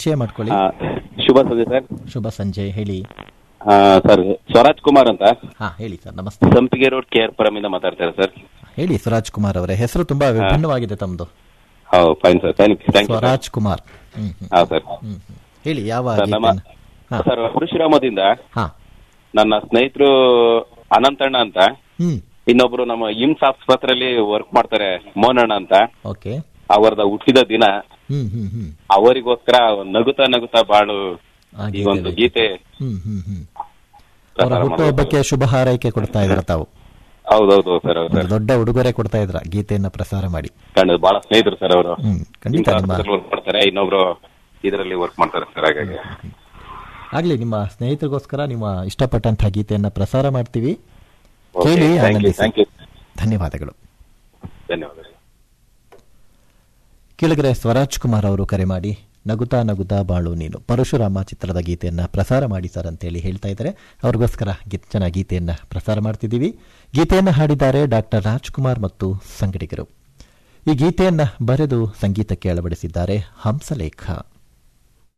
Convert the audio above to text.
ಪರಿಚಯ ಮಾಡ್ಕೊಳ್ಳಿ ಆ, ಶುಭ ಸಂಜೆ ಸರ್ ಶುಭ ಸಂಜೆ ಹೇಳಿ ಆ, ಸರ್ ಸ್ವರಾಜ್ ಕುಮಾರ್ ಅಂತ ಹಾ ಹೇಳಿ ಸರ್ ನಮಸ್ತೆ ಸಂಪಿಗೆ ರೋಡ್ ಕೆ ಆರ್ ಪುರಮಿಂದ ಮಾತಾಡ್ತಾರೆ ಸರ್ ಹೇಳಿ ಸ್ವರಾಜ್ ಕುಮಾರ್ ಅವರೇ ಹೆಸರು ತುಂಬಾ ವಿಭಿನ್ನವಾಗಿದೆ ತಮ್ಮದು ಹೌದು fine sir thank you thank you Swaraj Kumar hmm hmm ಹಾ ಸರ್ ಹ್ಮ್ ಹ್ಮ್. ಹೇಳಿ ಯಾವ ಸರ್ ನಮ್ಮ ಗೀತೆಯನ್ನ? ಹಾ ಸರ್ ಪರಶುರಾಮದಿಂದ ಹಾ ನನ್ನ ಸ್ನೇಹಿತರು ಅನಂತಣ್ಣ ಅಂತ ಹ್ಮ್ ಇನ್ನೊಬ್ರು ನಮ್ಮ ಇಮ್ಸ್ ಆಸ್ಪತ್ರೆಯಲ್ಲಿ ವರ್ಕ್ ಮಾಡ್ತಾರೆ ಮೋನಣ್ಣ ಅಂತ ಓಕೆ ಅವರದ ಹುಟ್ಟಿದ ದಿನ ಹ್ಮ್ ಹ್ಮ್ ಹ್ಮ್ ಅವರಿಗೋಸ್ಕರ ನಗುತ್ತಾ ನಗುತ್ತಾ ಬಾಳು ಆ ಈ ಗೀತೆ ಒಂದು ಬೇಕು. ಗೀತೆ ಹ್ಮ್ ಹ್ಮ್ ಹ್ಮ್ ಅವರ ಪ್ರಸಾರ ಹುಟ್ಟುಹಬ್ಬಕ್ಕೆ ಶುಭ ಹಾರೈಕೆ ಕೊಡ್ತಾ ಇದ್ರ ತಾವು ಹೌದೌದು ಸರ್ ಹೌದು ಒಂದು ಸರ್ ದೊಡ್ಡ ಉಡುಗೊರೆ ಕೊಡ್ತಾ ಇದ್ರ ಗೀತೆಯನ್ನ ಪ್ರಸಾರ ಮಾಡಿ ಕಂಡು ಬಹಳ ಸ್ನೇಹಿತರು ಸರ್ ಅವರು ಹ್ಮ್ ಖಂಡಿತ ನಿಮ್ಮ ವರ್ಕ್ ಮಾಡ್ತಾರೆ ಇನ್ನೊಬ್ರು ಇದರಲ್ಲಿ ವರ್ಕ್ ಮಾಡ್ತಾರೆ ಸರ್ ಹಾಗಾಗಿ ಆಗ್ಲಿ ನಿಮ್ಮ ಸ್ನೇಹಿತರಿಗೋಸ್ಕರ ನಿಮ್ಮ ಇಷ್ಟಪಟ್ಟಂತಹ ಗೀತೆಯನ್ನ ಪ್ರಸಾರ ಮಾಡ್ತೀವಿ Okay, ಕೇಳಿ thank you, ಆನಂದಿಸಿ thank you. ಧನ್ಯವಾದಗಳು ಧನ್ಯವಾದಗಳು ಕೆಳಗರೆ ಸ್ವರಾಜ್ ಕುಮಾರ್ ಅವರು ಕರೆ ಮಾಡಿ ನಗುತ್ತಾ ನಗುತ್ತಾ ಬಾಳು ನೀನು ಪರಶುರಾಮ ಚಿತ್ರದ ಗೀತೆಯನ್ನ ಪ್ರಸಾರ ಮಾಡಿ ಸರ್ ಅಂತೇಳಿ ಹೇಳ್ತಾ ಇದ್ದಾರೆ ಅವ್ರಿಗೋಸ್ಕರ ಗೀತನ ಗೀತೆಯನ್ನ ಪ್ರಸಾರ ಮಾಡ್ತಿದ್ದೀವಿ ಗೀತೆಯನ್ನ ಹಾಡಿದ್ದಾರೆ ಡಾಕ್ಟರ್ ರಾಜ್ಕುಮಾರ್ ಮತ್ತು ಸಂಗಡಿಗರು ಈ ಗೀತೆಯನ್ನ ಬರೆದು ಸಂಗೀತಕ್ಕೆ ಅಳವಡಿಸಿದ್ದಾರೆ ಹಂಸಲೇಖ